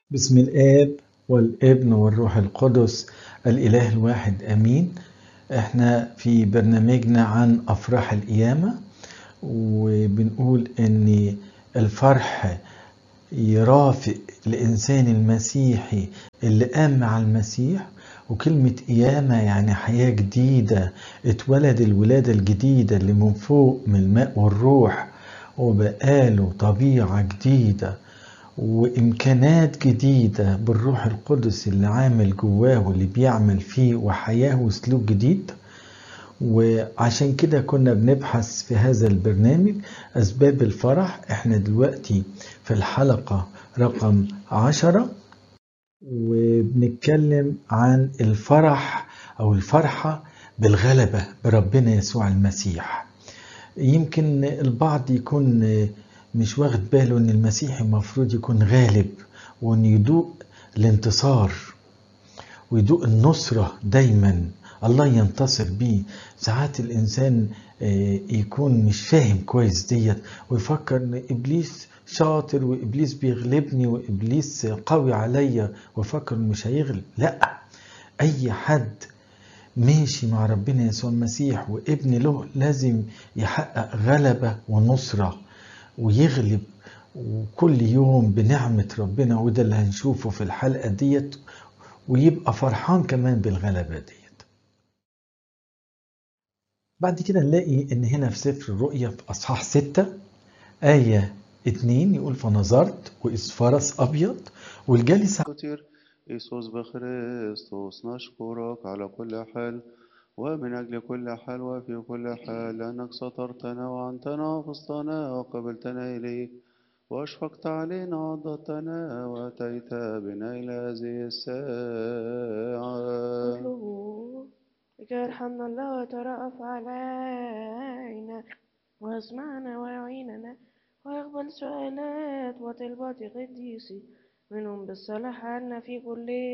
بسم الآب والابن والروح القدس الإله الواحد آمين احنا في برنامجنا عن أفراح القيامة وبنقول إن الفرح يرافق الإنسان المسيحي اللي قام مع المسيح وكلمة قيامة يعني حياة جديدة اتولد الولادة الجديدة اللي من فوق من الماء والروح وبقاله طبيعة جديدة وإمكانات جديدة بالروح القدس اللي عامل جواه واللي بيعمل فيه وحياة وسلوك جديد وعشان كده كنا بنبحث في هذا البرنامج أسباب الفرح احنا دلوقتي في الحلقة رقم عشرة وبنتكلم عن الفرح أو الفرحة بالغلبة بربنا يسوع المسيح يمكن البعض يكون مش واخد باله ان المسيح المفروض يكون غالب وان يدوق الانتصار ويدوق النصرة دايما الله ينتصر بيه ساعات الانسان يكون مش فاهم كويس ديت ويفكر ان ابليس شاطر وابليس بيغلبني وابليس قوي عليا ويفكر انه مش هيغلب لا اي حد ماشي مع ربنا يسوع المسيح وابن له لازم يحقق غلبة ونصرة ويغلب وكل يوم بنعمة ربنا وده اللي هنشوفه في الحلقة ديت ويبقى فرحان كمان بالغلبة ديت بعد كده نلاقي ان هنا في سفر الرؤيا في اصحاح ستة آية اتنين يقول فنظرت وإذ فرس أبيض والجالس كتير إيسوس بخريستوس نشكرك على كل حال ومن أجل كل حال وفي كل حال لأنك سترتنا وعنتنا وفزتنا وقبلتنا إليك وأشفقت علينا وعضدتنا وأتيت بنا إلى هذه الساعة اطلبوا لكي يرحمنا الله ويترأف علينا ويسمعنا ويعيننا ويقبل سؤالات وطلبات قديسي منهم بالصلاح عنا في كل